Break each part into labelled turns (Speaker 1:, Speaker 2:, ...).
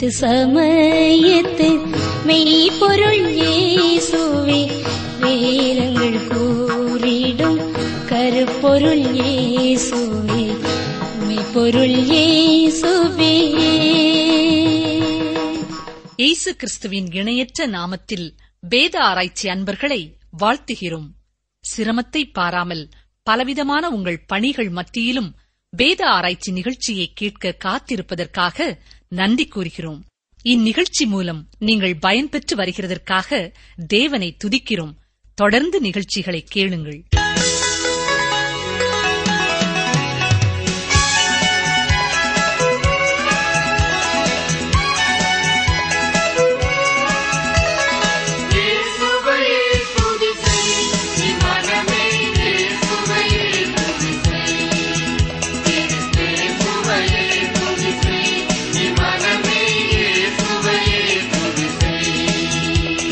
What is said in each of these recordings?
Speaker 1: மீட்பு சமயத்து மெய்ப்பொருள் இயேசுவே வேதங்கள் கூறிடும் கருப்பொருள் இயேசுவே மெய்ப்பொருள் இயேசுவே
Speaker 2: இயேசு கிறிஸ்துவின் இணையற்ற நாமத்தில் வேத ஆராய்ச்சி அன்பர்களை வாழ்த்துகிறோம் சிரமத்தை பாராமல் பலவிதமான உங்கள் பணிகள் மத்தியிலும் வேத ஆராய்ச்சி நிகழ்ச்சியை கேட்க காத்திருப்பதற்காக நன்றி கூறுகிறோம் இந்நிகழ்ச்சி மூலம் நீங்கள் பயன்பெற்று வருகிறதற்காக தேவனை துதிக்கிறோம் தொடர்ந்து நிகழ்ச்சிகளை கேளுங்கள்
Speaker 3: இயேசுவையே துதி செய் நீ மனமே இயேசுவையே துதி செய் இயேசுவையே துதி செய் நீ மனமே இயேசுவையே துதி செய்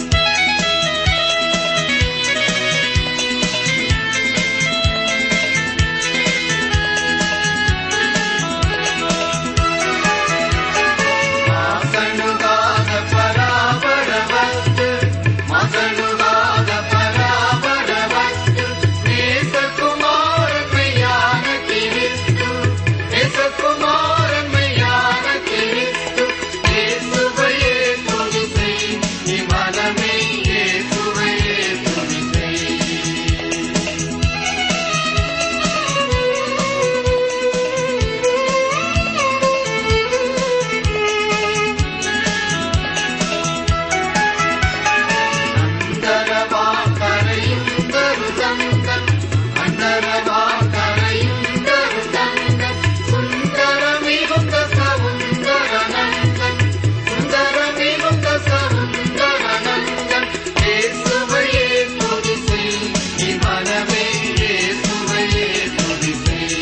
Speaker 3: ಮಗನುಗಾದ ಪರಾಬರ ವಸ್ತು ಮಗನುಗಾದ ಪರಾಬರ ವಸ್ತು ನೇಸ ಕುಮಾರನ್ಮಯಾನ ಕಿರಿಸ್ತು ನೇಸ ಕುಮಾರನ್ಮಯಾನ ಕಿರಿಸ್ತು ಯೇಸುவையே துதி செய் நீ மனமே இயேசுவையே துதி செய் அந்தரவா கரையுந்தரு தங்கன் அந்தரவா கரையுந்தரு தங்கன் சுந்தரமிகுந்த சவுந்தர நந்தன் சுந்தரமிகுந்த சவுந்தர நந்தன் இயேசுவையே துதி செய் நீ மனமே இயேசுவையே துதி செய்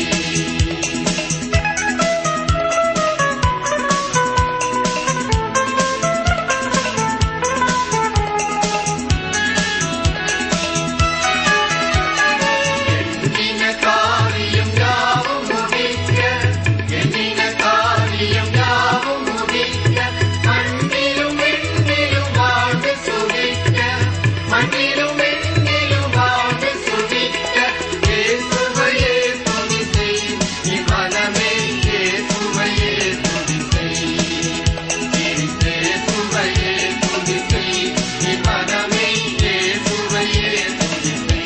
Speaker 3: எண்ணின காரியம் யாவும் முடிக்க எண்ணின காரியம் யாவும் முடிக்க மண்ணிலும் விண்ணிலும் வாழ்ந்து சுகிக்க மண்ணிலும் விண்ணிலும் வாழ்ந்து சுகிக்க இயேசுவையே துதி செய் நீ மனமே இயேசுவையே துதி செய் இயேசுவையே துதி செய் நீ மனமே இயேசுவையே துதி செய்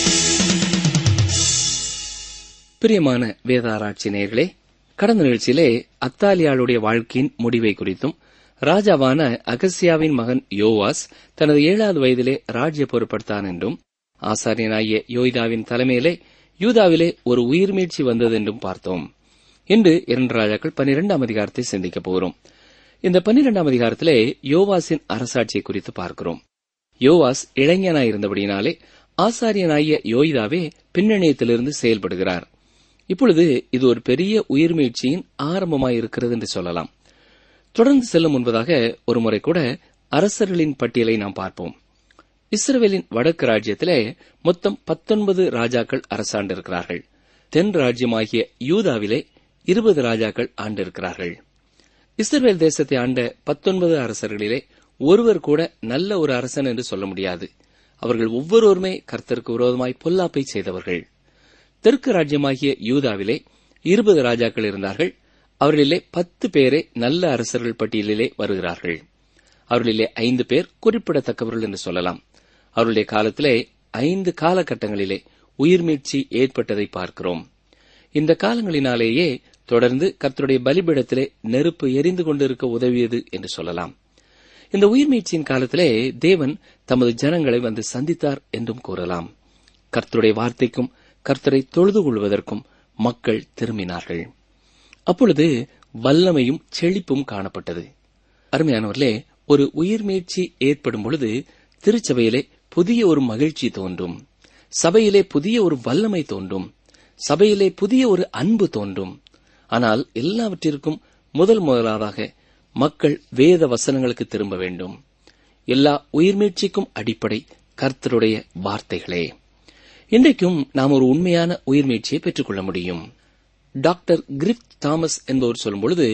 Speaker 4: பிரியமான வேதாராய்ச்சி நேயர்களே கடந்த நிகழ்ச்சியிலே அத்தாலியாளுடைய வாழ்க்கையின் முடிவை குறித்தும் ராஜாவான அகசியாவின் மகன் யோவாஸ் தனது ஏழாவது வயதிலே ராஜ்ய பொறுப்படுத்தான் என்றும் ஆசாரியனாகிய யோய்தாவின் தலைமையிலே யூதாவிலே ஒரு உயிர்மீட்சி வந்தது என்றும் பார்த்தோம் இன்று இரண்டு ராஜாக்கள் பனிரெண்டாம் அதிகாரத்தை சிந்திக்கப் போகிறோம் இந்த பன்னிரெண்டாம் அதிகாரத்திலே யோவாசின் அரசாட்சியை குறித்து பார்க்கிறோம் யோவாஸ் இளைஞனாயிருந்தபடியினாலே ஆசாரியனாகிய யோய்தாவே பின்னணியத்திலிருந்து செயல்படுகிறார் இப்பொழுது இது ஒரு பெரிய உயிர்மீழ்ச்சியின் ஆரம்பமாயிருக்கிறது என்று சொல்லலாம் தொடர்ந்து செல்லும் முன்பதாக ஒருமுறை கூட அரசர்களின் பட்டியலை நாம் பார்ப்போம் இஸ்ரவேலின் வடக்கு ராஜ்யத்திலே மொத்தம் பத்தொன்பது ராஜாக்கள் அரசாண்டிருக்கிறார்கள் தென் ராஜ்யமாகிய யூதாவிலே இருபது ராஜாக்கள் ஆண்டிருக்கிறார்கள் இஸ்ரவேல் தேசத்தை ஆண்ட பத்தொன்பது அரசர்களிலே ஒருவர் கூட நல்ல ஒரு அரசன் என்று சொல்ல முடியாது அவர்கள் ஒவ்வொருவருமே கர்த்தருக்கு விரோதமாய் பொல்லாப்பை செய்தவர்கள் தெற்கு ராஜ்யமாகிய யூதாவிலே இருபது ராஜாக்கள் இருந்தார்கள் அவர்களிலே பத்து பேரே நல்ல அரசர்கள் பட்டியலிலே வருகிறார்கள் அவர்களிலே ஐந்து பேர் குறிப்பிடத்தக்கவர்கள் என்று சொல்லலாம் அவருடைய காலத்திலே ஐந்து காலகட்டங்களிலே உயிர்மீட்சி ஏற்பட்டதை பார்க்கிறோம் இந்த காலங்களினாலேயே தொடர்ந்து கர்த்தருடைய பலிபீடத்திலே நெருப்பு எரிந்து கொண்டிருக்க உதவியது என்று சொல்லலாம் இந்த உயிர்மீட்சியின் காலத்திலே தேவன் தமது ஜனங்களை வந்து சந்தித்தார் என்றும் கூறலாம் கர்த்தருடைய வார்த்தைக்கும் கர்த்தரை தொழுது கொள்வதற்கும் மக்கள் திரும்பினார்கள் அப்பொழுது வல்லமையும் செழிப்பும் காணப்பட்டது அருமையானவர்களே ஒரு உயிர்மீட்சி ஏற்படும் பொழுது திருச்சபையிலே புதிய ஒரு மகிழ்ச்சி தோன்றும் சபையிலே புதிய ஒரு வல்லமை தோன்றும் சபையிலே புதிய ஒரு அன்பு தோன்றும் ஆனால் எல்லாவற்றிற்கும் முதல் முதலாவதாக மக்கள் வேத வசனங்களுக்கு திரும்ப வேண்டும் எல்லா உயிர்மீட்சிக்கும் அடிப்படை கர்த்தருடைய வார்த்தைகளே இன்றைக்கும் நாம் ஒரு உண்மையான உயிர்மீட்சியை பெற்றுக்கொள்ள முடியும் டாக்டர் கிரிஃப்த் தாமஸ் என்பவர் சொல்லும் பொழுது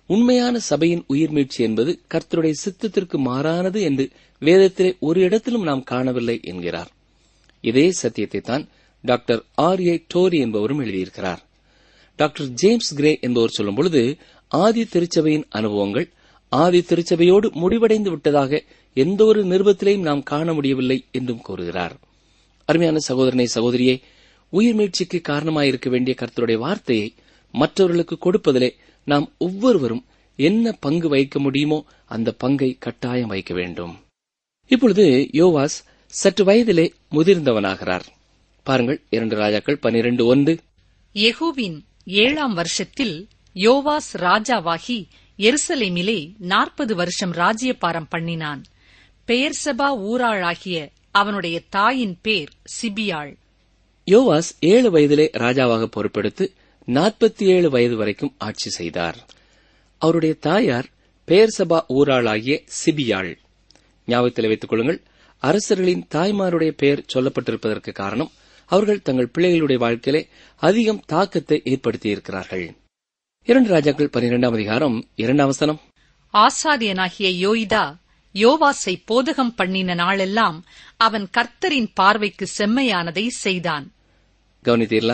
Speaker 4: உண்மையான சபையின் உயிர் மீட்சி என்பது கர்த்தருடைய சித்தத்திற்கு மாறானது என்று வேதத்திலே ஒரு இடத்திலும் நாம் காணவில்லை என்கிறார் இதே சத்தியத்தை தான் டாக்டர் ஆர் ஏ டோரி என்பவரும் எழுதியிருக்கிறார் டாக்டர் ஜேம்ஸ் கிரே என்பவர் சொல்லும் பொழுது ஆதி திருச்சபையின் அனுபவங்கள் ஆதி திருச்சபையோடு முடிவடைந்து விட்டதாக எந்த ஒரு நிருபத்திலையும் நாம் காண முடியவில்லை என்றும் கூறுகிறார் அருமையான சகோதரனை சகோதரியே உயிர் மீட்சிக்கு காரணமாயிருக்க வேண்டிய கர்த்தருடைய வார்த்தையை மற்றவர்களுக்கு கொடுப்பதிலே நாம் ஒவ்வொருவரும் என்ன பங்கு வைக்க முடியுமோ அந்த பங்கை கட்டாயம் வைக்க வேண்டும் இப்பொழுது யோவாஸ் சற்று வயதிலே முதிர்ந்தவனாகிறார் பாருங்கள் இரண்டு ராஜாக்கள் பனிரெண்டு ஒன்று
Speaker 2: யெகூவின் ஏழாம் வருஷத்தில் யோவாஸ் ராஜாவாகி எருசலேமிலே நாற்பது வருஷம் ராஜ்யபாரம் பண்ணினான் பெயர்சபா ஊராளாகிய அவனுடைய தாயின் பேர் சிபியாள்
Speaker 4: யோவாஸ் ஏழு வயதிலே ராஜாவாக பொறுப்பெடுத்து நாற்பத்தி ஏழு வயது வரைக்கும் ஆட்சி செய்தார் அவருடைய தாயார் பெயர்சபா ஊராளாகிய சிபியாள் ஞாபகத்தில் வைத்துக் கொள்ளுங்கள் அரசர்களின் தாய்மாருடைய பெயர் சொல்லப்பட்டிருப்பதற்கு காரணம் அவர்கள் தங்கள் பிள்ளைகளுடைய வாழ்க்கையிலே அதிகம் தாக்கத்தை ஏற்படுத்தியிருக்கிறார்கள் இரண்டு ராஜாக்கள் பனிரெண்டாம் அதிகாரம் இரண்டாம் வசனம்
Speaker 2: ஆசாரியனாகிய யோய்தா யோவாசை போதகம் பண்ணின நாளெல்லாம் அவன் கர்த்தரின் பார்வைக்கு செம்மையானதை செய்தான்
Speaker 4: கவனித்தீர்களா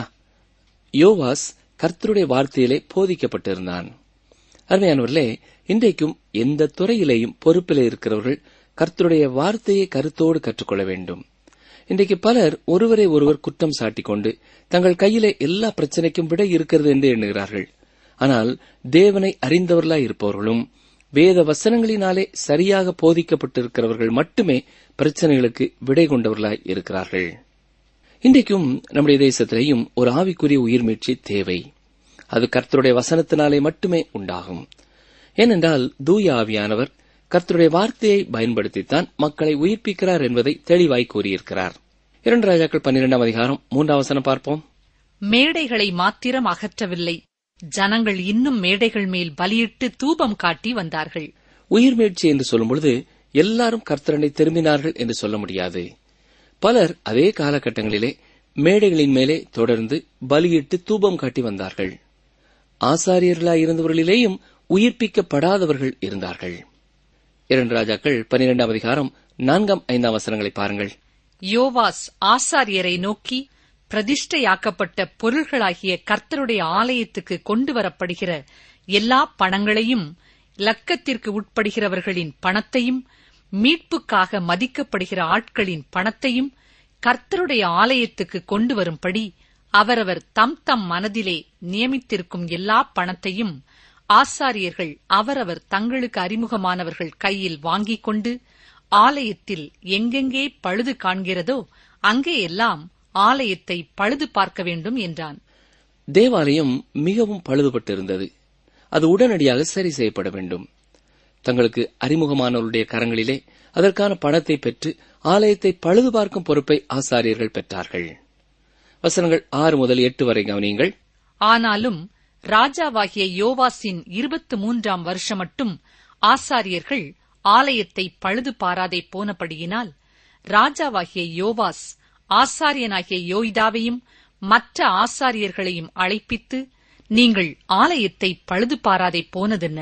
Speaker 4: யோவாஸ் கர்த்தருடைய வார்த்தையிலே போதிக்கப்பட்டிருந்தான் அருமையானவர்களே இன்றைக்கும் எந்த துறையிலேயும் பொறுப்பிலே இருக்கிறவர்கள் கர்த்தருடைய வார்த்தையை கருத்தோடு கற்றுக்கொள்ள வேண்டும் இன்றைக்கு பலர் ஒருவரை ஒருவர் குற்றம் சாட்டிக் கொண்டு தங்கள் கையிலே எல்லா பிரச்சனைக்கும் விடை இருக்கிறது என்று எண்ணுகிறார்கள் ஆனால் தேவனை அறிந்தவர்களாய் இருப்பவர்களும் வேத வசனங்களினாலே சரியாக போதிக்கப்பட்டிருக்கிறவர்கள் மட்டுமே பிரச்சனைகளுக்கு விடை கொண்டவர்களாய் இருக்கிறார்கள் இன்றைக்கும் நம்முடைய தேசத்திலேயும் ஒரு ஆவிக்குரிய உயிர் மீட்சி தேவை அது கர்த்தருடைய வசனத்தினாலே மட்டுமே உண்டாகும் ஏனென்றால் தூய ஆவியானவர் கர்த்தருடைய வார்த்தையை பயன்படுத்தித்தான் மக்களை உயிர்ப்பிக்கிறார் என்பதை தெளிவாய் கூறியிருக்கிறார் இரண்டு ராஜாக்கள் பன்னிரெண்டாம் அதிகாரம் மூன்றாம் வசனம் பார்ப்போம்
Speaker 2: மேடைகளை மாத்திரம் அகற்றவில்லை ஜனங்கள் இன்னும் மேடைகள் மேல் பலியிட்டு தூபம் காட்டி வந்தார்கள்
Speaker 4: உயிர் மீட்சி என்று சொல்லும் பொழுது எல்லாரும் கர்த்தரனை திரும்பினார்கள் என்று சொல்ல முடியாது பலர் அதே காலகட்டங்களிலே மேடைகளின் மேலே தொடர்ந்து பலியிட்டு தூபம் காட்டி வந்தார்கள் ஆசாரியர்களாய் இருந்தவர்களிலேயும் உயிர்ப்பிக்கப்படாதவர்கள் இருந்தார்கள் இரண்டு ராஜாக்கள் பனிரெண்டாம் அதிகாரம் நான்காம் ஐந்தாம் வசனங்களை பாருங்கள்
Speaker 2: யோவாஸ் ஆசாரியரை நோக்கி பிரதிஷ்டையாக்கப்பட்ட பொருள்களாகிய கர்த்தருடைய ஆலயத்துக்கு கொண்டு வரப்படுகிற எல்லா பணங்களையும் லக்கத்திற்கு உட்படுகிறவர்களின் பணத்தையும் மீட்புக்காக மதிக்கப்படுகிற ஆட்களின் பணத்தையும் கர்த்தருடைய ஆலயத்துக்கு கொண்டு வரும்படி அவரவர் தம் தம் மனதிலே நியமித்திருக்கும் எல்லா பணத்தையும் ஆசாரியர்கள் அவரவர் தங்களுக்கு அறிமுகமானவர்கள் கையில் வாங்கிக் கொண்டு ஆலயத்தில் எங்கெங்கே பழுது காண்கிறதோ அங்கே எல்லாம் ஆலயத்தை பழுது பார்க்க வேண்டும் என்றான்
Speaker 4: தேவாலயம் மிகவும் பழுதுபட்டிருந்தது அது உடனடியாக சரி செய்யப்பட வேண்டும் தங்களுக்கு அறிமுகமானவருடைய கரங்களிலே அதற்கான பணத்தை பெற்று ஆலயத்தை பழுது பார்க்கும் பொறுப்பை ஆசாரியர்கள் பெற்றார்கள் வசனங்கள் ஆறு முதல் எட்டு வரை கவனியுங்கள்
Speaker 2: ஆனாலும் ராஜாவாகிய யோவாசின் இருபத்து மூன்றாம் வருஷம் மட்டும் ஆசாரியர்கள் ஆலயத்தை பழுது பாராதே போனபடியினால் ராஜாவாகிய யோவாஸ் ஆசாரியனாகிய யோய்தாவையும் மற்ற ஆசாரியர்களையும் அழைப்பித்து நீங்கள் ஆலயத்தை பழுது பாராதே போனதென்ன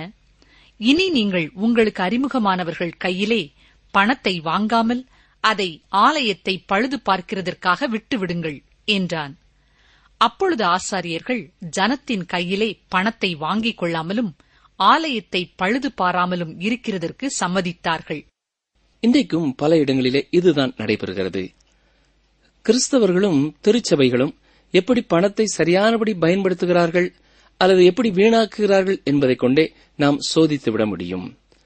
Speaker 2: இனி நீங்கள் உங்களுக்கு அறிமுகமானவர்கள் கையிலே பணத்தை வாங்காமல் அதை ஆலயத்தை பழுது பார்க்கிறதற்காக விட்டுவிடுங்கள் என்றான் அப்பொழுது ஆசாரியர்கள் ஜனத்தின் கையிலே பணத்தை வாங்கிக் கொள்ளாமலும் ஆலயத்தை பழுது பாராமலும் இருக்கிறதற்கு சம்மதித்தார்கள்
Speaker 4: இன்றைக்கும் பல இடங்களிலே இதுதான் நடைபெறுகிறது கிறிஸ்தவர்களும் திருச்சபைகளும் எப்படி பணத்தை சரியானபடி பயன்படுத்துகிறார்கள் அல்லது எப்படி வீணாக்குகிறார்கள் என்பதைக் கொண்டே நாம் சோதித்துவிட முடியும்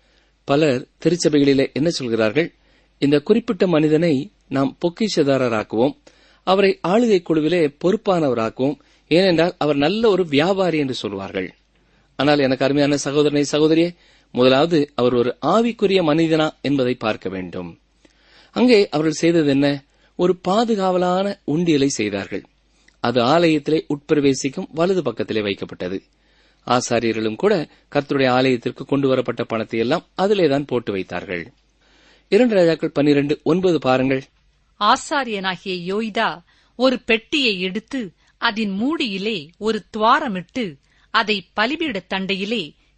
Speaker 4: பலர் திருச்சபைகளிலே என்ன சொல்கிறார்கள் இந்த குறிப்பிட்ட மனிதனை நாம் பொக்கிஷதாரராக்குவோம் அவரை ஆளுகை குழுவிலே பொறுப்பானவராக்குவோம் ஏனென்றால் அவர் நல்ல ஒரு வியாபாரி என்று சொல்வார்கள் ஆனால் எனக்கு அருமையான சகோதரனை சகோதரியே முதலாவது அவர் ஒரு ஆவிக்குரிய மனிதனா என்பதை பார்க்க வேண்டும் அங்கே அவர்கள் செய்தது என்ன ஒரு பாதுகாவலான உண்டியலை செய்தார்கள் அது ஆலயத்திலே உட்பிரவேசிக்கும் வலது பக்கத்திலே வைக்கப்பட்டது ஆசாரியர்களும் கூட கர்த்தருடைய ஆலயத்திற்கு கொண்டு வரப்பட்ட பணத்தை எல்லாம் அதிலேதான் போட்டு வைத்தார்கள் இரண்டு ராஜாக்கள் பன்னிரண்டு ஒன்பது பாருங்கள்
Speaker 2: ஆசாரியனாகிய யோய்தா ஒரு பெட்டியை எடுத்து அதன் மூடியிலே ஒரு துவாரமிட்டு அதை பலிபீடத் தண்டையிலே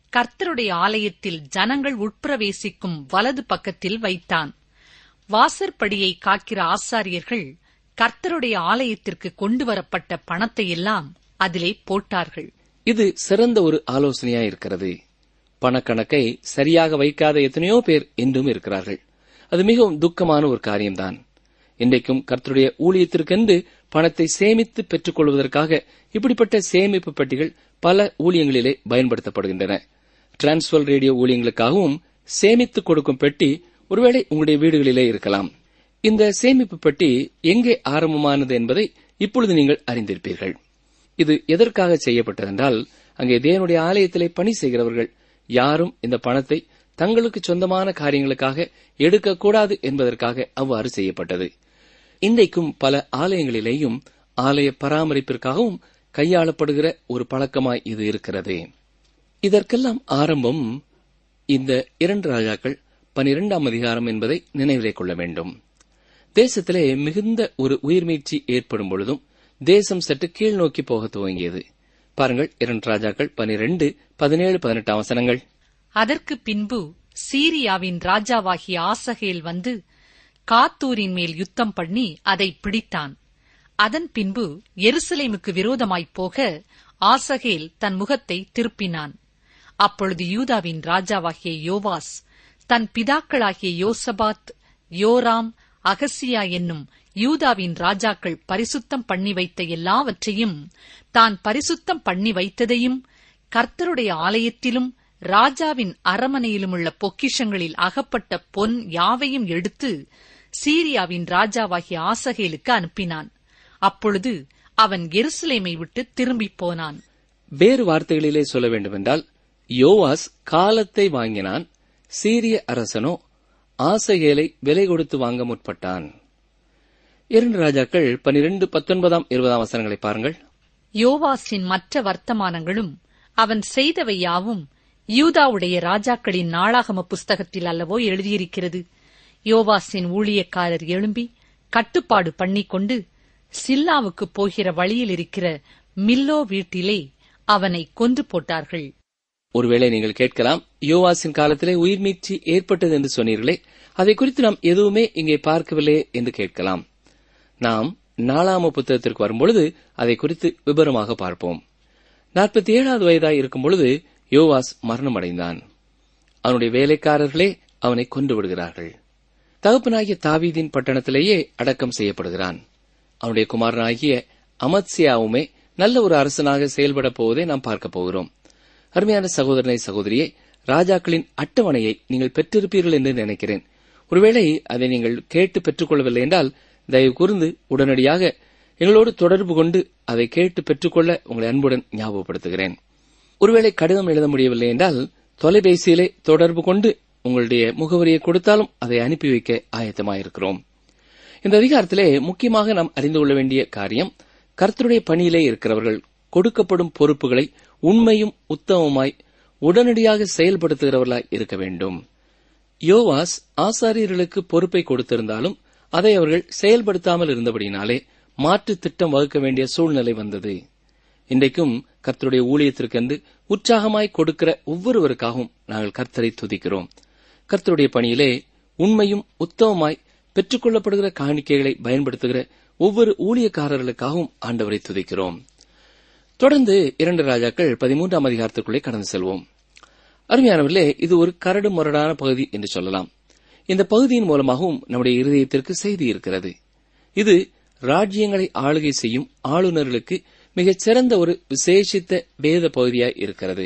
Speaker 2: கர்த்தருடைய ஆலயத்தில் ஜனங்கள் உட்பிரவேசிக்கும் வலது பக்கத்தில் வைத்தான் வாசற்படியை காக்கிற ஆசாரியர்கள் கர்த்தருடைய ஆலயத்திற்கு கொண்டு வரப்பட்ட பணத்தை எல்லாம் அதிலே போட்டார்கள்
Speaker 4: இது சிறந்த ஒரு ஆலோசனையா இருக்கிறது பணக்கணக்கை சரியாக வைக்காத எத்தனையோ பேர் இன்றும் இருக்கிறார்கள் அது மிகவும் துக்கமான ஒரு காரியம்தான் இன்றைக்கும் கர்த்தருடைய ஊழியத்திற்கென்று பணத்தை சேமித்து பெற்றுக் கொள்வதற்காக இப்படிப்பட்ட சேமிப்பு பெட்டிகள் பல ஊழியங்களிலே பயன்படுத்தப்படுகின்றன டிரான்ஸ்வர் ரேடியோ ஊழியங்களுக்காகவும் சேமித்துக் கொடுக்கும் பெட்டி ஒருவேளை உங்களுடைய வீடுகளிலே இருக்கலாம் இந்த சேமிப்பு பெட்டி எங்கே ஆரம்பமானது என்பதை இப்பொழுது நீங்கள் அறிந்திருப்பீர்கள் இது எதற்காக செய்யப்பட்டதென்றால் அங்கே தேவனுடைய ஆலயத்திலே பணி செய்கிறவர்கள் யாரும் இந்த பணத்தை தங்களுக்கு சொந்தமான காரியங்களுக்காக எடுக்கக்கூடாது என்பதற்காக அவ்வாறு செய்யப்பட்டது இன்றைக்கும் பல ஆலயங்களிலேயும் ஆலய பராமரிப்பிற்காகவும் கையாளப்படுகிற ஒரு பழக்கமாய் இது இருக்கிறது இதற்கெல்லாம் ஆரம்பம் இந்த இரண்டு ராஜாக்கள் பனிரெண்டாம் அதிகாரம் என்பதை நினைவிலே கொள்ள வேண்டும் தேசத்திலே மிகுந்த ஒரு உயிர்மீட்சி ஏற்படும் பொழுதும் தேசம் சற்று கீழ் நோக்கி போக துவங்கியது பாருங்கள் இரண்டு ராஜாக்கள் பனிரெண்டு பதினேழு பதினெட்டாம் வசனங்கள்
Speaker 2: அதற்கு பின்பு சீரியாவின் ராஜாவாகிய ஆசகேல் வந்து காத்தூரின் மேல் யுத்தம் பண்ணி அதை பிடித்தான் அதன் பின்பு எருசலேமுக்கு விரோதமாய்ப் போக ஆசகேல் தன் முகத்தை திருப்பினான் அப்பொழுது யூதாவின் ராஜாவாகிய யோவாஸ் தன் பிதாக்களாகிய யோசபாத் யோராம் அகசியா என்னும் யூதாவின் ராஜாக்கள் பரிசுத்தம் பண்ணி வைத்த எல்லாவற்றையும் தான் பரிசுத்தம் பண்ணி வைத்ததையும் கர்த்தருடைய ஆலயத்திலும் ராஜாவின் அரமனையிலும் உள்ள பொக்கிஷங்களில் அகப்பட்ட பொன் யாவையும் எடுத்து சீரியாவின் ராஜாவாகிய ஆசகேலுக்கு அனுப்பினான் அப்பொழுது அவன் எருசலேமை விட்டு திரும்பிப் போனான்
Speaker 4: வேறு வார்த்தைகளிலே சொல்ல வேண்டுமென்றால் யோவாஸ் காலத்தை வாங்கினான் சீரிய அரசனோ ஆசைகேலை விலை கொடுத்து வாங்க முற்பட்டான் இரண்டு ராஜாக்கள் பனிரெண்டு பத்தொன்பதாம் இருபதாம் வசனங்களை பாருங்கள்
Speaker 2: யோவாசின் மற்ற வர்த்தமானங்களும் அவன் செய்தவை யாவும் யூதாவுடைய ராஜாக்களின் நாளாகம புஸ்தகத்தில் அல்லவோ எழுதியிருக்கிறது யோவாசின் ஊழியக்காரர் எழும்பி கட்டுப்பாடு பண்ணிக்கொண்டு சில்லாவுக்கு போகிற வழியில் இருக்கிற மில்லோ வீட்டிலே அவனை கொன்று போட்டார்கள்
Speaker 4: ஒருவேளை நீங்கள் கேட்கலாம் யோவாசின் காலத்திலே உயிர்மீட்சி ஏற்பட்டது என்று சொன்னீர்களே அதை குறித்து நாம் எதுவுமே இங்கே பார்க்கவில்லையே என்று கேட்கலாம் நாம் நாலாம புத்தகத்திற்கு வரும்பொழுது அதை குறித்து விபரமாக பார்ப்போம் நாற்பத்தி ஏழாவது வயதாய் இருக்கும் பொழுது யோவாஸ் மரணமடைந்தான் அவனுடைய வேலைக்காரர்களே அவனை கொண்டு விடுகிறார்கள் தகப்பனாகிய தாவீதின் பட்டணத்திலேயே அடக்கம் செய்யப்படுகிறான் அவனுடைய குமாரனாகிய அமத்சியாவுமே நல்ல ஒரு அரசனாக செயல்பட போவதை நாம் பார்க்க போகிறோம் அருமையான சகோதரனை சகோதரியே ராஜாக்களின் அட்டவணையை நீங்கள் பெற்றிருப்பீர்கள் என்று நினைக்கிறேன் ஒருவேளை அதை நீங்கள் கேட்டு பெற்றுக்கொள்ளவில்லை என்றால் தயவு கூர்ந்து உடனடியாக எங்களோடு தொடர்பு கொண்டு அதை கேட்டு பெற்றுக்கொள்ள உங்களை அன்புடன் ஞாபகப்படுத்துகிறேன் ஒருவேளை கடிதம் எழுத முடியவில்லை என்றால் தொலைபேசியிலே தொடர்பு கொண்டு உங்களுடைய முகவரியை கொடுத்தாலும் அதை அனுப்பி வைக்க ஆயத்தமாயிருக்கிறோம் இந்த அதிகாரத்திலே முக்கியமாக நாம் அறிந்து கொள்ள வேண்டிய காரியம் கர்த்தருடைய பணியிலே இருக்கிறவர்கள் கொடுக்கப்படும் பொறுப்புகளை உண்மையும் உத்தமமாய் உடனடியாக செயல்படுத்துகிறவர்களாய் இருக்க வேண்டும் யோவாஸ் ஆசாரியர்களுக்கு பொறுப்பை கொடுத்திருந்தாலும் அதை அவர்கள் செயல்படுத்தாமல் இருந்தபடினாலே மாற்று திட்டம் வகுக்க வேண்டிய சூழ்நிலை வந்தது இன்றைக்கும் கர்த்தருடைய ஊழியத்திற்கென்று உற்சாகமாய் கொடுக்கிற ஒவ்வொருவருக்காகவும் நாங்கள் கர்த்தரை துதிக்கிறோம் கர்த்தருடைய பணியிலே உண்மையும் உத்தமமாய் பெற்றுக்கொள்ளப்படுகிற காணிக்கைகளை பயன்படுத்துகிற ஒவ்வொரு ஊழியக்காரர்களுக்காகவும் ஆண்டவரை துதிக்கிறோம் தொடர்ந்து இரண்டு ராஜாக்கள் பதிமூன்றாம் அதிகாரத்திற்குள்ளே கடந்து செல்வோம் அருமையானவர்களே இது ஒரு கரடு முரடான பகுதி என்று சொல்லலாம் இந்த பகுதியின் மூலமாகவும் நம்முடைய இருதயத்திற்கு செய்தி இருக்கிறது இது ராஜ்யங்களை ஆளுகை செய்யும் ஆளுநர்களுக்கு மிகச் சிறந்த ஒரு விசேஷித்த வேத பகுதியாய் இருக்கிறது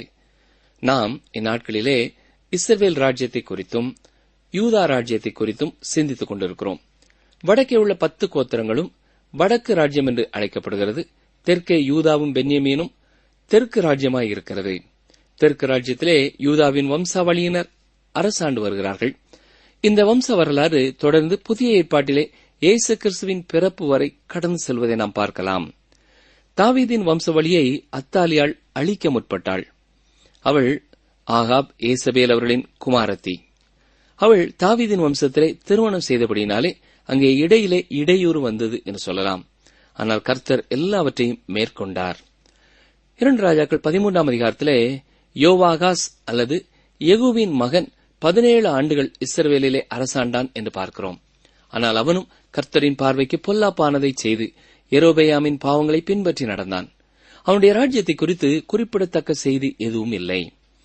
Speaker 4: நாம் இந்நாட்களிலே இஸ்ரவேல் ராஜ்யத்தை குறித்தும் யூதா ராஜ்யத்தை குறித்தும் சிந்தித்துக் கொண்டிருக்கிறோம் வடக்கே உள்ள பத்து கோத்திரங்களும் வடக்கு ராஜ்யம் என்று அழைக்கப்படுகிறது தெற்கே யூதாவும் பென்யமீனும் தெற்கு ராஜ்யமாய் இருக்கிறது தெற்கு ராஜ்யத்திலே யூதாவின் வம்சாவளியினர் அரசாண்டு வருகிறார்கள் இந்த வம்ச வரலாறு தொடர்ந்து புதிய ஏற்பாட்டிலே இயேசு கிறிஸ்துவின் பிறப்பு வரை கடந்து செல்வதை நாம் பார்க்கலாம் தாவீதின் வம்சவழியை அத்தாலியால் அழிக்க முற்பட்டாள் அவள் ஆகாப் ஏசபேல் அவர்களின் குமாரத்தி அவள் தாவீதின் வம்சத்திலே திருமணம் செய்தபடினாலே அங்கே இடையிலே இடையூறு வந்தது என்று சொல்லலாம் ஆனால் கர்த்தர் எல்லாவற்றையும் மேற்கொண்டார் இரண்டு ராஜாக்கள் பதிமூன்றாம் அதிகாரத்திலே யோவாகாஸ் அல்லது யெகூவின் மகன் பதினேழு ஆண்டுகள் இஸ்ரவேலிலே அரசாண்டான் என்று பார்க்கிறோம் ஆனால் அவனும் கர்த்தரின் பார்வைக்கு பொல்லாப்பானதை செய்து எரோபெயாமின் பாவங்களை பின்பற்றி நடந்தான் அவனுடைய ராஜ்யத்தை குறித்து குறிப்பிடத்தக்க செய்தி எதுவும் இல்லை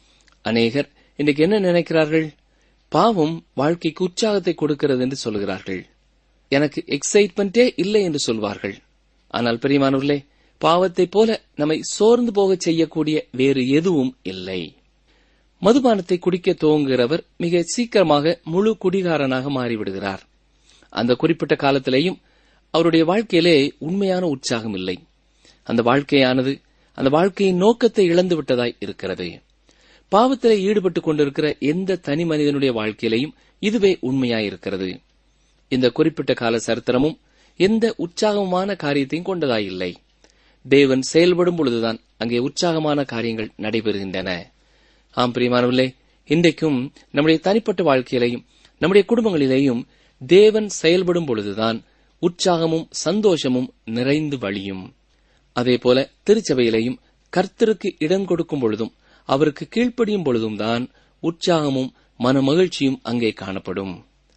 Speaker 4: அநேகர் இன்றைக்கு என்ன நினைக்கிறார்கள் பாவம் வாழ்க்கைக்கு உற்சாகத்தை கொடுக்கிறது என்று சொல்கிறார்கள் எனக்கு எக்ஸைட்மெண்டே இல்லை என்று சொல்வார்கள் ஆனால் பிரியமானவர்களே பாவத்தைப் போல நம்மை சோர்ந்து போகச் செய்யக்கூடிய வேறு எதுவும் இல்லை மதுபானத்தை குடிக்க துவங்குகிறவர் மிக சீக்கிரமாக முழு குடிகாரனாக மாறிவிடுகிறார் அந்த குறிப்பிட்ட காலத்திலேயும் அவருடைய வாழ்க்கையிலே உண்மையான உற்சாகம் இல்லை அந்த வாழ்க்கையானது அந்த வாழ்க்கையின் நோக்கத்தை இழந்து விட்டதாய் இருக்கிறது பாவத்திலே ஈடுபட்டுக் கொண்டிருக்கிற எந்த தனி மனிதனுடைய வாழ்க்கையிலையும் இதுவே உண்மையாயிருக்கிறது இந்த குறிப்பிட்ட கால சரித்திரமும் எந்த உற்சாகமான காரியத்தையும் கொண்டதாயில்லை தேவன் செயல்படும் பொழுதுதான் அங்கே உற்சாகமான காரியங்கள் நடைபெறுகின்றன ஆம் பிரியமானவர்களே இன்றைக்கும் நம்முடைய தனிப்பட்ட வாழ்க்கையிலையும் நம்முடைய குடும்பங்களிலேயும் தேவன் செயல்படும் பொழுதுதான் உற்சாகமும் சந்தோஷமும் நிறைந்து வழியும் அதேபோல திருச்சபையிலேயும் கர்த்தருக்கு இடம் கொடுக்கும் பொழுதும் அவருக்கு கீழ்ப்படியும் பொழுதும் தான் உற்சாகமும் மனமகிழ்ச்சியும் அங்கே காணப்படும்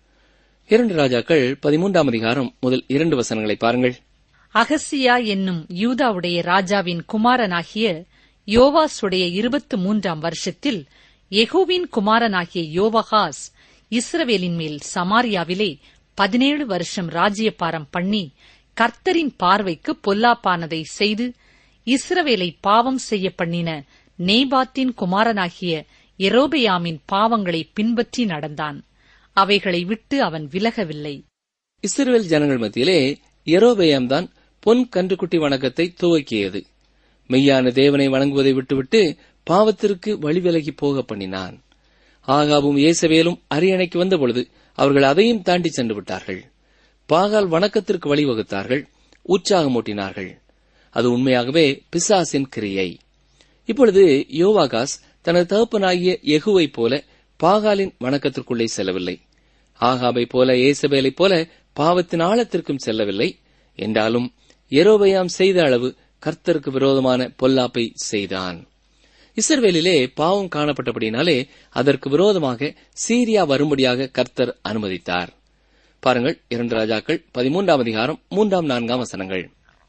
Speaker 4: இரண்டு ராஜாக்கள் பதிமூன்றாம் அதிகாரம் முதல் இரண்டு வசனங்களை பாருங்கள்
Speaker 2: அகசியா என்னும் யூதாவுடைய ராஜாவின் குமாரனாகிய யோவாசுடைய இருபத்து மூன்றாம் வருஷத்தில் யெகோவின் குமாரனாகிய யோவகாஸ் இஸ்ரவேலின் மேல் சமாரியாவிலே பதினேழு வருஷம் ராஜ்யபாரம் பண்ணி கர்த்தரின் பார்வைக்கு பொல்லாப்பானதை செய்து இஸ்ரவேலை பாவம் செய்ய பண்ணின நேபாத்தின் குமாரனாகிய எரோபெயாமின் பாவங்களை பின்பற்றி நடந்தான் அவைகளை விட்டு அவன் விலகவில்லை
Speaker 4: இஸ்ரவேல் ஜனங்கள் மத்தியிலே எரோபெயாம் தான் பொன் கன்றுக்குட்டி வணக்கத்தை துவக்கியது மெய்யான தேவனை வணங்குவதை விட்டுவிட்டு பாவத்திற்கு வழிவிலகி போக பண்ணினான் ஆகாவும் இயேசவேலும் அரியணைக்கு வந்தபொழுது அவர்கள் அதையும் தாண்டி சென்று விட்டார்கள் பாகால் வணக்கத்திற்கு வழிவகுத்தார்கள் உற்சாகமூட்டினார்கள் அது உண்மையாகவே பிசாசின் கிரியை இப்பொழுது யோவாகாஸ் தனது தகப்பனாகிய எகுவைப் போல பாகாலின் வணக்கத்திற்குள்ளே செல்லவில்லை ஆகாபை போல ஏசபேலைப் போல பாவத்தின் ஆழத்திற்கும் செல்லவில்லை என்றாலும் எரோபயாம் செய்த அளவு கர்த்தருக்கு விரோதமான பொல்லாப்பை செய்தான் இஸ்ரவேலிலே பாவம் காணப்பட்டபடினாலே அதற்கு விரோதமாக சீரியா வரும்படியாக கர்த்தர் அனுமதித்தார் பாருங்கள் இரண்டு ராஜாக்கள் பதிமூன்றாம் அதிகாரம் மூன்றாம் நான்காம் வசனங்கள்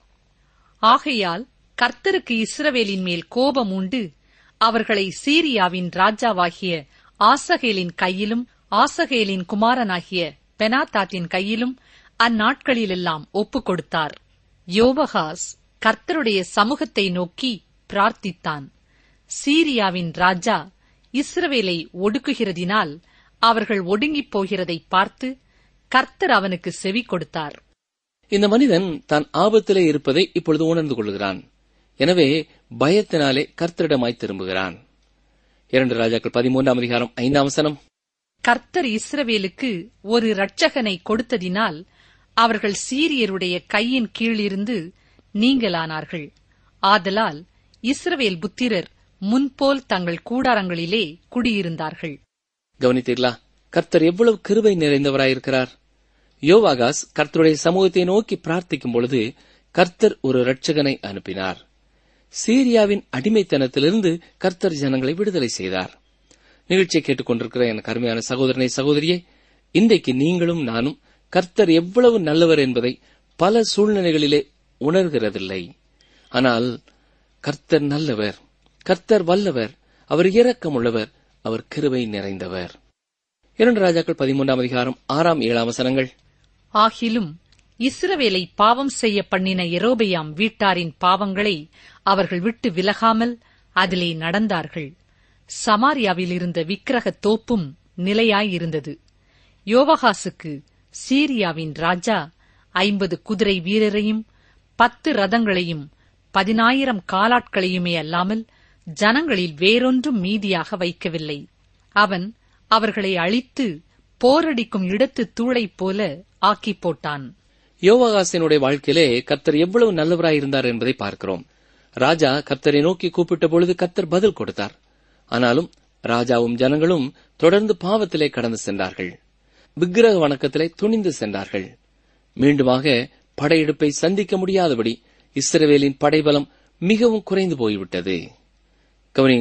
Speaker 2: ஆகையால் கர்த்தருக்கு இஸ்ரவேலின் மேல் கோபம் உண்டு அவர்களை சீரியாவின் ராஜாவாகிய ஆசகேலின் கையிலும் ஆசகேலின் குமாரனாகிய பெனாத்தாத்தின் கையிலும் அந்நாட்களிலெல்லாம் ஒப்புக் கொடுத்தார் யோவகாஸ் கர்த்தருடைய சமூகத்தை நோக்கி பிரார்த்தித்தான் சீரியாவின் ராஜா இஸ்ரவேலை ஒடுக்குகிறதினால் அவர்கள் ஒடுங்கிப் போகிறதை பார்த்து கர்த்தர் அவனுக்கு செவி கொடுத்தார்
Speaker 4: இந்த மனிதன் தான் ஆபத்திலே இருப்பதை இப்பொழுது உணர்ந்து கொள்கிறான் எனவே பயத்தினாலே கர்த்தரிடமாய் திரும்புகிறான் இரண்டு ராஜாக்கள் பதிமூன்றாம் அதிகாரம் ஐந்தாம் வசனம்
Speaker 2: கர்த்தர் இஸ்ரவேலுக்கு ஒரு இரட்சகனை கொடுத்ததினால் அவர்கள் சீரியருடைய கையின் கீழிருந்து நீங்கலானார்கள் ஆதலால் இஸ்ரவேல் புத்திரர் முன்போல் தங்கள் கூடாரங்களிலே குடியிருந்தார்கள்
Speaker 4: கவனித்தீர்களா கர்த்தர் எவ்வளவு கிருபை நிறைந்தவராயிருக்கிறார் யோவாகாஸ் கர்த்தருடைய சமூகத்தை நோக்கி பிரார்த்திக்கும் பொழுது கர்த்தர் ஒரு இரட்சகனை அனுப்பினார் சீரியாவின் அடிமைத்தனத்திலிருந்து கர்த்தர் ஜனங்களை விடுதலை செய்தார் நிகழ்ச்சியை கேட்டுக்கொண்டிருக்கிற என் கருமையான சகோதரனை சகோதரியே இன்றைக்கு நீங்களும் நானும் கர்த்தர் எவ்வளவு நல்லவர் என்பதை பல சூழ்நிலைகளிலே உணர்கிறதில்லை ஆனால் கர்த்தர் நல்லவர் கர்த்தர் வல்லவர் அவர் இரக்கமுள்ளவர் அவர் கிருபை நிறைந்தவர் இரண்டு ராஜாக்கள் பதிமூன்றாம் அதிகாரம் ஆறாம் ஏழாம் வசனங்கள்
Speaker 2: ஆகிலும் இஸ்ரவேலை பாவம் செய்ய பண்ணின எரோபெயாம் வீட்டாரின் பாவங்களை அவர்கள் விட்டு விலகாமல் அதிலே நடந்தார்கள் சமாரியாவில் இருந்த விக்கிரக தோப்பும் நிலையாயிருந்தது யோவகாசுக்கு சீரியாவின் ராஜா ஐம்பது குதிரை வீரரையும் பத்து ரதங்களையும் பதினாயிரம் காலாட்களையுமே அல்லாமல் ஜனங்களில் வேறொன்றும் மீதியாக வைக்கவில்லை அவன் அவர்களை அழித்து போரடிக்கும் இடத்து தூளைப் போல ஆக்கிப் போட்டான்
Speaker 4: யோவாகாசினுடைய வாழ்க்கையிலே கர்த்தர் எவ்வளவு நல்லவராயிருந்தார் என்பதை பார்க்கிறோம் ராஜா கர்த்தரை நோக்கி கூப்பிட்ட பொழுது கர்த்தர் பதில் கொடுத்தார் ஆனாலும் ராஜாவும் ஜனங்களும் தொடர்ந்து பாவத்திலே கடந்து சென்றார்கள் விக்கிரக வணக்கத்திலே துணிந்து சென்றார்கள் மீண்டுமாக படையெடுப்பை சந்திக்க முடியாதபடி இஸ்ரவேலின் படைபலம் மிகவும் குறைந்து போய்விட்டது கவனியங்கள்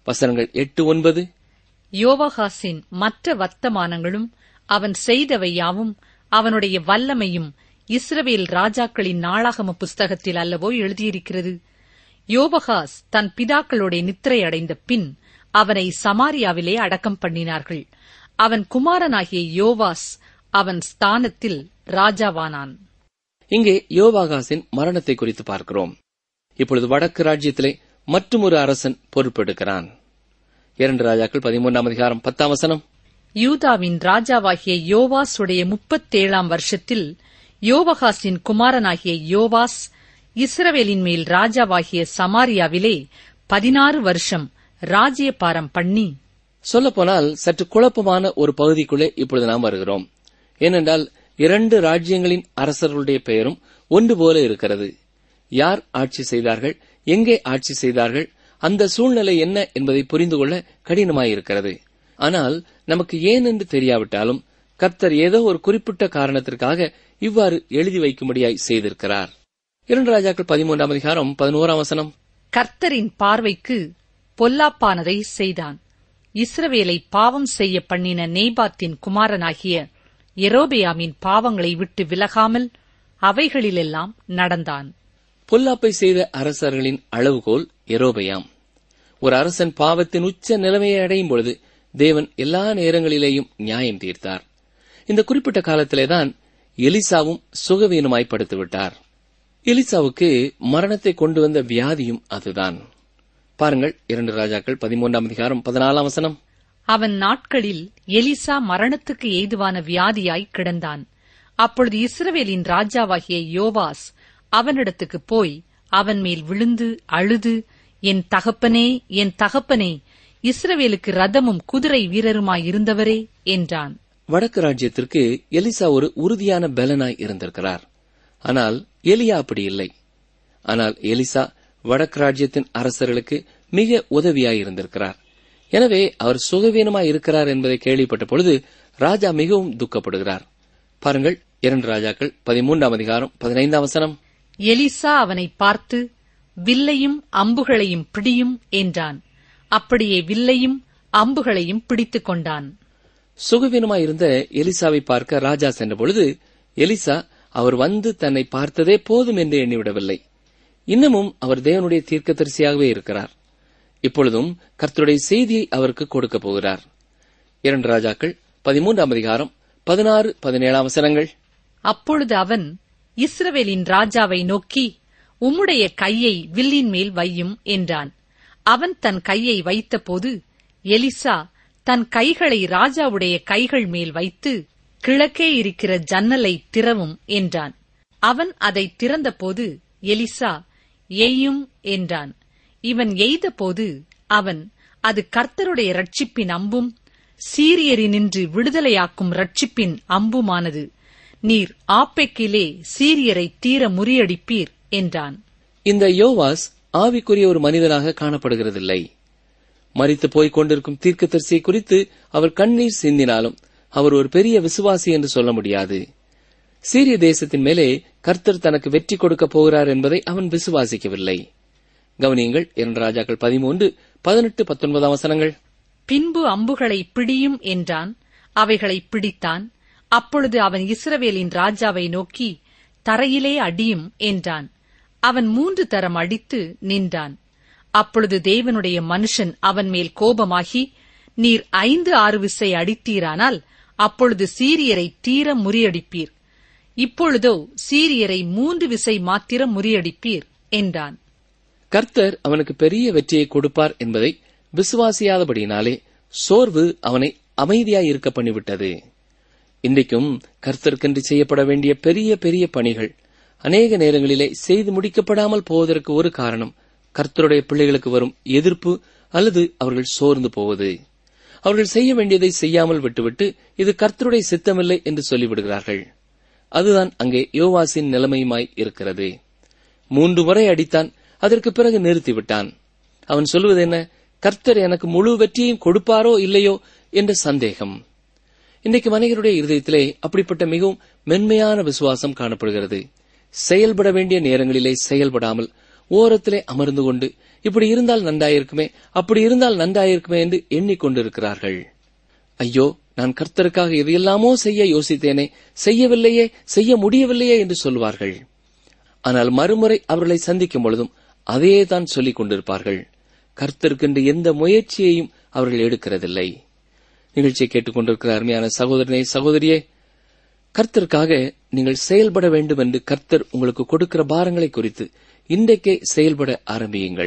Speaker 4: வசனங்கள் எட்டு ஒன்பது
Speaker 2: யோவாகாசின் மற்ற வர்த்தமானங்களும் அவன் செய்தவை யாவும் அவனுடைய வல்லமையும் இஸ்ரவேல் ராஜாக்களின் நாளாகம புஸ்தகத்தில் அல்லவோ எழுதியிருக்கிறது யோபகாஸ் தன் பிதாக்களோட நித்திரை அடைந்த பின் அவனை சமாரியாவிலே அடக்கம் பண்ணினார்கள் அவன் குமாரனாகிய யோவாஸ் அவன் ஸ்தானத்தில் ராஜாவானான்
Speaker 4: இங்கே யோவாகாசின் மரணத்தை குறித்து பார்க்கிறோம் இப்பொழுது வடக்கு ராஜ்யத்திலே மற்றுமொரு அரசன் பொறுப்பெடுக்கிறான் இரண்டு ராஜாக்கள் பதிமூன்றாம் அதிகாரம் பத்தாம் வசனம்
Speaker 2: யூதாவின் ராஜாவாகிய யோவாஸ் உடைய முப்பத்தேழாம் வருஷத்தில் யோவகாசின் குமாரனாகிய யோவாஸ் இஸ்ரவேலின் மேல் ராஜாவாகிய சமாரியாவிலே பதினாறு வருஷம் ராஜ்யபாரம் பண்ணி
Speaker 4: சொல்லப்போனால் சற்று குழப்பமான ஒரு பகுதிக்குள்ளே இப்பொழுது நாம் வருகிறோம் ஏனென்றால் இரண்டு ராஜ்யங்களின் அரசர்களுடைய பெயரும் ஒன்று போல இருக்கிறது யார் ஆட்சி செய்தார்கள் எங்கே ஆட்சி செய்தார்கள் அந்த சூழ்நிலை என்ன என்பதை புரிந்து கொள்ள கடினமாயிருக்கிறது ஆனால் நமக்கு ஏன் என்று தெரியாவிட்டாலும் கர்த்தர் ஏதோ ஒரு குறிப்பிட்ட காரணத்திற்காக இவ்வாறு எழுதி வைக்கும்படியாய் செய்திருக்கிறார் இரண்டு ராஜாக்கள் பதிமூன்றாம் அதிகாரம் பதினோராம் வசனம்
Speaker 2: கர்த்தரின் பார்வைக்கு பொல்லாப்பானதை செய்தான் இஸ்ரவேலை பாவம் செய்ய பண்ணின நேபாத்தின் குமாரனாகிய எரோபெயாமின் பாவங்களை விட்டு விலகாமல் அவைகளிலெல்லாம் நடந்தான்
Speaker 4: பொல்லாப்பை செய்த அரசர்களின் அளவுகோல் எரோபயாம் ஒரு அரசன் பாவத்தின் உச்ச நிலைமையை அடையும் பொழுது தேவன் எல்லா நேரங்களிலேயும் நியாயம் தீர்த்தார் இந்த குறிப்பிட்ட காலத்திலேதான் எலிசாவும் சுகவீனமாய் படுத்து விட்டார் எலிசாவுக்கு மரணத்தை கொண்டு வந்த வியாதியும் அதுதான் பாருங்கள் இரண்டு ராஜாக்கள் பதிமூன்றாம் அதிகாரம் பதினாலாம் வசனம்
Speaker 2: அவன் நாட்களில் எலிசா மரணத்துக்கு ஏதுவான வியாதியாய் கிடந்தான் அப்பொழுது இஸ்ரவேலின் ராஜாவாகிய யோவாஸ் அவனிடத்துக்கு போய் அவன் மேல் விழுந்து அழுது என் தகப்பனே என் தகப்பனே இஸ்ரவேலுக்கு ரதமும் குதிரை வீரருமாயிருந்தவரே என்றான்
Speaker 4: வடக்கு ராஜ்யத்திற்கு எலிசா ஒரு உறுதியான பலனாய் இருந்திருக்கிறார் ஆனால் எலியா அப்படி இல்லை ஆனால் எலிசா வடக்கு ராஜ்யத்தின் அரசர்களுக்கு மிக உதவியாய் இருந்திருக்கிறார் எனவே அவர் சுகவீனமாய் இருக்கிறார் என்பதை கேள்விப்பட்ட பொழுது ராஜா மிகவும் துக்கப்படுகிறார் பாருங்கள் இரண்டு ராஜாக்கள் பதிமூன்றாம் அதிகாரம் பதினைந்தாம் வசனம்
Speaker 2: எலிசா அவனை பார்த்து வில்லையும் அம்புகளையும் பிடியும் என்றான் அப்படியே வில்லையும் அம்புகளையும் பிடித்துக் கொண்டான்
Speaker 4: சுகவீனமாயிருந்த எலிசாவை பார்க்க ராஜா சென்றபொழுது எலிசா அவர் வந்து தன்னை பார்த்ததே போதும் என்று எண்ணிவிடவில்லை இன்னமும் அவர் தேவனுடைய தீர்க்கதரிசியாகவே இருக்கிறார் இப்பொழுதும் கர்த்தருடைய செய்தியை அவருக்கு கொடுக்கப் போகிறார் இரண்டு ராஜாக்கள் பதிமூன்றாம் அதிகாரம் பதினாறு பதினேழாம் வசனங்கள்
Speaker 2: அப்பொழுது அவன் இஸ்ரவேலின் ராஜாவை நோக்கி உம்முடைய கையை வில்லின் மேல் வையும் என்றான் அவன் தன் கையை வைத்தபோது எலிசா தன் கைகளை ராஜாவுடைய கைகள் மேல் வைத்து கிழக்கே இருக்கிற ஜன்னலை திறவும் என்றான் அவன் அதை திறந்தபோது எலிசா எய்யும் என்றான் இவன் எய்தபோது அவன் அது கர்த்தருடைய ரட்சிப்பின் அம்பும் சீரியரினின்று விடுதலையாக்கும் ரட்சிப்பின் அம்புமானது நீர் ஆப்பெக்கிலே சீரியரை தீர முறியடிப்பீர் என்றான்
Speaker 4: இந்த யோவாஸ் ஆவிக்குரிய ஒரு மனிதனாக காணப்படுகிறதில்லை மரித்து போய்க் கொண்டிருக்கும் தீர்க்கதரிசியை குறித்து அவர் கண்ணீர் சிந்தினாலும் அவர் ஒரு பெரிய விசுவாசி என்று சொல்ல முடியாது சீரிய தேசத்தின் மேலே கர்த்தர் தனக்கு வெற்றி கொடுக்கப் போகிறார் என்பதை அவன் விசுவாசிக்கவில்லை கவனியங்கள் இரண்டு ராஜாக்கள் பதிமூன்று பதினெட்டு பத்தொன்பதாம் வசனங்கள்
Speaker 2: பின்பு அம்புகளை பிடியும் என்றான் அவைகளை பிடித்தான் அப்பொழுது அவன் இஸ்ரவேலின் ராஜாவை நோக்கி தரையிலே அடியும் என்றான் அவன் மூன்று தரம் அடித்து நின்றான் அப்பொழுது தேவனுடைய மனுஷன் அவன் மேல் கோபமாகி நீர் ஐந்து ஆறு விசை அடித்தீரானால் அப்பொழுது சீரியரை தீர முறியடிப்பீர் இப்பொழுதோ சீரியரை மூன்று விசை மாத்திரம் முறியடிப்பீர் என்றான்
Speaker 4: கர்த்தர் அவனுக்கு பெரிய வெற்றியை கொடுப்பார் என்பதை விசுவாசியாதபடியினாலே சோர்வு அவனை அமைதியாய் இருக்க பண்ணிவிட்டது இன்றைக்கும் கர்த்தருக்கென்று செய்யப்பட வேண்டிய பெரிய பெரிய பணிகள் அநேக நேரங்களிலே செய்து முடிக்கப்படாமல் போவதற்கு ஒரு காரணம் கர்த்தருடைய பிள்ளைகளுக்கு வரும் எதிர்ப்பு அல்லது அவர்கள் சோர்ந்து போவது அவர்கள் செய்ய வேண்டியதை செய்யாமல் விட்டுவிட்டு இது கர்த்தருடைய சித்தமில்லை என்று சொல்லிவிடுகிறார்கள் அதுதான் அங்கே யோவாசின் நிலைமையுமாய் இருக்கிறது மூன்று முறை அடித்தான் அதற்கு பிறகு நிறுத்திவிட்டான் அவன் சொல்வது என்ன கர்த்தர் எனக்கு முழு வெற்றியையும் கொடுப்பாரோ இல்லையோ என்ற சந்தேகம் இன்றைக்கு மனிதருடைய இருதயத்திலே அப்படிப்பட்ட மிகவும் மென்மையான விசுவாசம் காணப்படுகிறது செயல்பட வேண்டிய நேரங்களிலே செயல்படாமல் ஓரத்திலே அமர்ந்து கொண்டு இப்படி இருந்தால் நன்றாயிருக்குமே அப்படி இருந்தால் நன்றாயிருக்குமே என்று எண்ணிக்கொண்டிருக்கிறார்கள் ஐயோ நான் கர்த்தருக்காக எதையெல்லாமோ செய்ய யோசித்தேனே செய்யவில்லையே செய்ய முடியவில்லையே என்று சொல்வார்கள் ஆனால் மறுமுறை அவர்களை சந்திக்கும் பொழுதும் அதையே தான் சொல்லிக் கொண்டிருப்பார்கள் கர்த்தருக்கென்று எந்த முயற்சியையும் அவர்கள் எடுக்கிறதில்லை நிகழ்ச்சியை கேட்டுக்கொண்டிருக்கிற அருமையான சகோதரனே சகோதரியே கர்த்தருக்காக நீங்கள் செயல்பட வேண்டும் என்று கர்த்தர் உங்களுக்கு கொடுக்கிற பாரங்களை குறித்து இன்றைக்கே செயல்பட ஆரம்பியுங்கள்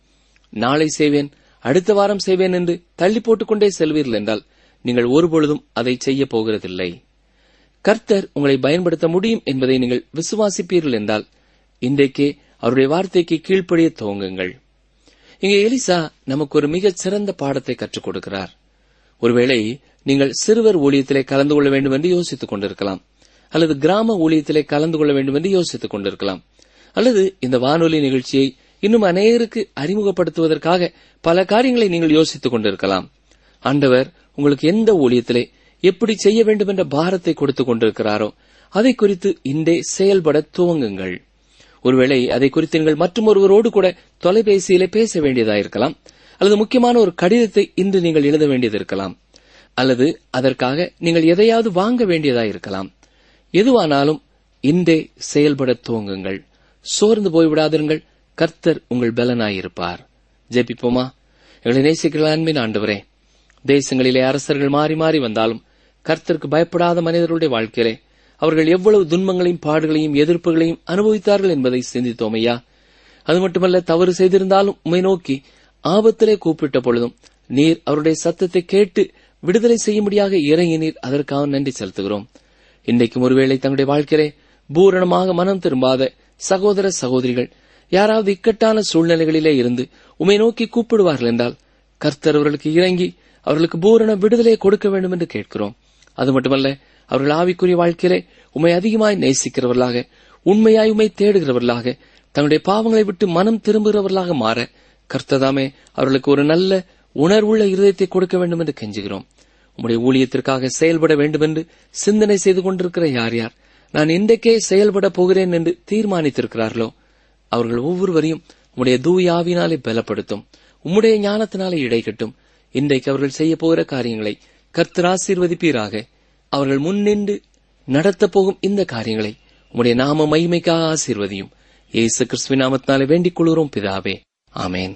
Speaker 4: நாளை செய்வேன் அடுத்த வாரம் செய்வேன் என்று தள்ளி போட்டுக்கொண்டே செல்வீர்கள் என்றால் நீங்கள் ஒருபொழுதும் அதை செய்ய போகிறதில்லை கர்த்தர் உங்களை பயன்படுத்த முடியும் என்பதை நீங்கள் விசுவாசிப்பீர்கள் என்றால் இன்றைக்கே அவருடைய வார்த்தைக்கு கீழ்ப்படிய துவங்குங்கள் இங்கே எலிசா நமக்கு ஒரு மிகச் சிறந்த பாடத்தை கற்றுக் கொடுக்கிறார் ஒருவேளை நீங்கள் சிறுவர் ஊழியத்திலே கலந்து கொள்ள வேண்டும் என்று யோசித்துக் கொண்டிருக்கலாம் அல்லது கிராம ஊழியத்திலே கலந்து கொள்ள வேண்டும் என்று யோசித்துக் கொண்டிருக்கலாம் அல்லது இந்த வானொலி நிகழ்ச்சியை இன்னும் அநேகருக்கு அறிமுகப்படுத்துவதற்காக பல காரியங்களை நீங்கள் யோசித்துக் கொண்டிருக்கலாம் ஆண்டவர் உங்களுக்கு எந்த ஊழியத்திலே எப்படி செய்ய வேண்டும் என்ற பாரத்தை கொடுத்துக் கொண்டிருக்கிறாரோ அதை குறித்து இன்றே செயல்பட துவங்குங்கள் ஒருவேளை அதை குறித்து நீங்கள் மற்றும் ஒருவரோடு கூட தொலைபேசியிலே பேச வேண்டியதாயிருக்கலாம் அல்லது முக்கியமான ஒரு கடிதத்தை இன்று நீங்கள் எழுத வேண்டியது இருக்கலாம் அல்லது அதற்காக நீங்கள் எதையாவது வாங்க வேண்டியதாயிருக்கலாம் எதுவானாலும் இன்றே செயல்பட துவங்குங்கள் சோர்ந்து போய்விடாதிருங்கள் கர்த்தர் உங்கள் பலனாயிருப்பார் ஜெபிப்போமா எங்களை நேசிக்கிற அன்பின் ஆண்டவரே தேசங்களிலே அரசர்கள் மாறி மாறி வந்தாலும் கர்த்தருக்கு பயப்படாத மனிதர்களுடைய வாழ்க்கையிலே அவர்கள் எவ்வளவு துன்பங்களையும் பாடுகளையும் எதிர்ப்புகளையும் அனுபவித்தார்கள் என்பதை சிந்தித்தோம் ஐயா அது மட்டுமல்ல தவறு செய்திருந்தாலும் உம்மை நோக்கி ஆபத்திலே கூப்பிட்ட பொழுதும் நீர் அவருடைய சத்தத்தை கேட்டு விடுதலை செய்யும்படியாக இறங்கினீர் அதற்காக நன்றி செலுத்துகிறோம் இன்றைக்கும் ஒருவேளை தங்களுடைய வாழ்க்கையிலே பூரணமாக மனம் திரும்பாத சகோதர சகோதரிகள் யாராவது இக்கட்டான சூழ்நிலைகளிலே இருந்து உம்மை நோக்கி கூப்பிடுவார்கள் என்றால் கர்த்தர் அவர்களுக்கு இறங்கி அவர்களுக்கு பூரண விடுதலையை கொடுக்க வேண்டும் என்று கேட்கிறோம் அது மட்டுமல்ல அவர்கள் ஆவிக்குரிய வாழ்க்கையிலே உம்மை அதிகமாய் நேசிக்கிறவர்களாக உண்மையாய் உம்மை தேடுகிறவர்களாக தங்களுடைய பாவங்களை விட்டு மனம் திரும்புகிறவர்களாக மாற கர்த்ததாமே அவர்களுக்கு ஒரு நல்ல உணர்வுள்ள இருதயத்தை கொடுக்க வேண்டும் என்று கெஞ்சுகிறோம் உம்முடைய ஊழியத்திற்காக செயல்பட வேண்டும் என்று சிந்தனை செய்து கொண்டிருக்கிற யார் யார் நான் இன்றைக்கே செயல்பட போகிறேன் என்று தீர்மானித்திருக்கிறார்களோ அவர்கள் ஒவ்வொருவரையும் உம்முடைய தூயாவினாலே பலப்படுத்தும் உம்முடைய ஞானத்தினாலே இடைக்கட்டும் இன்றைக்கு அவர்கள் செய்ய போகிற காரியங்களை கர்த்தர் ஆசீர்வதிப்பீராக அவர்கள் முன்னின்று நடத்தப் போகும் இந்த காரியங்களை உம்முடைய நாம மகிமைக்காக ஆசீர்வதியும் இயேசு கிறிஸ்துவின் நாமத்தினாலே வேண்டிக் கொள்கிறோம் பிதாவே ஆமேன்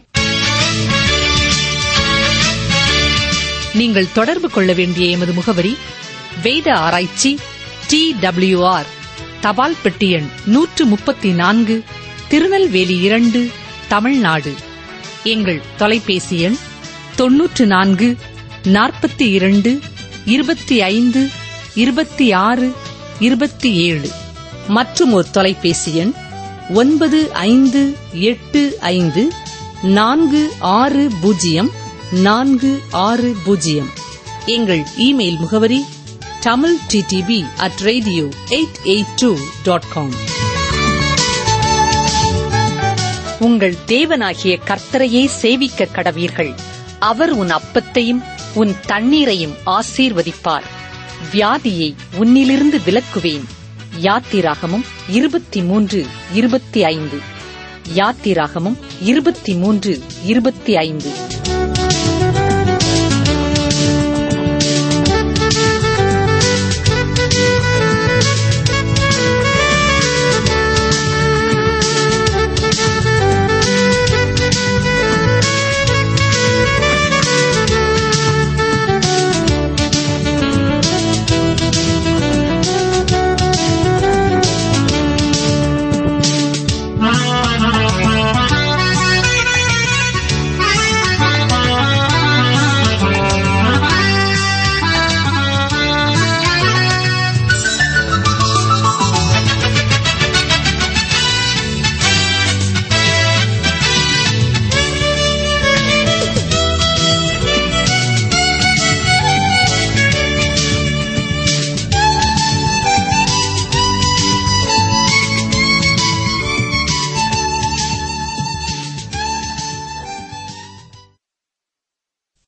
Speaker 2: நீங்கள் தொடர்பு கொள்ள வேண்டிய எமது முகவரி வேத ஆராய்ச்சி டி ஆர் தபால் பெட்டி எண் நூற்று முப்பத்தி நான்கு திருநெல்வேலி இரண்டு தமிழ்நாடு எங்கள் தொலைபேசி எண் தொன்னூற்று நான்கு நாற்பத்தி இரண்டு இருபத்தி ஐந்து இருபத்தி ஆறு இருபத்தி ஏழு மற்றும் ஒரு தொலைபேசி எண் ஒன்பது ஐந்து எட்டு ஐந்து நான்கு ஆறு பூஜ்ஜியம் நான்கு ஆறு பூஜ்ஜியம் எங்கள் இமெயில் முகவரி Tamil TDP at radio eight eight two dot com உங்கள் தேவனாகிய கர்த்தரையே சேவிக்க கடவீர்கள் அவர் உன் அப்பத்தையும் உன் தண்ணீரையும் ஆசீர்வதிப்பார் வியாதியை உன்னிலிருந்து விலக்குவேன் யாத்திராகமும் இருபத்தி மூன்று இருபத்தி ஐந்து யாத்திராகமும் இருபத்தி மூன்று இருபத்தி ஐந்து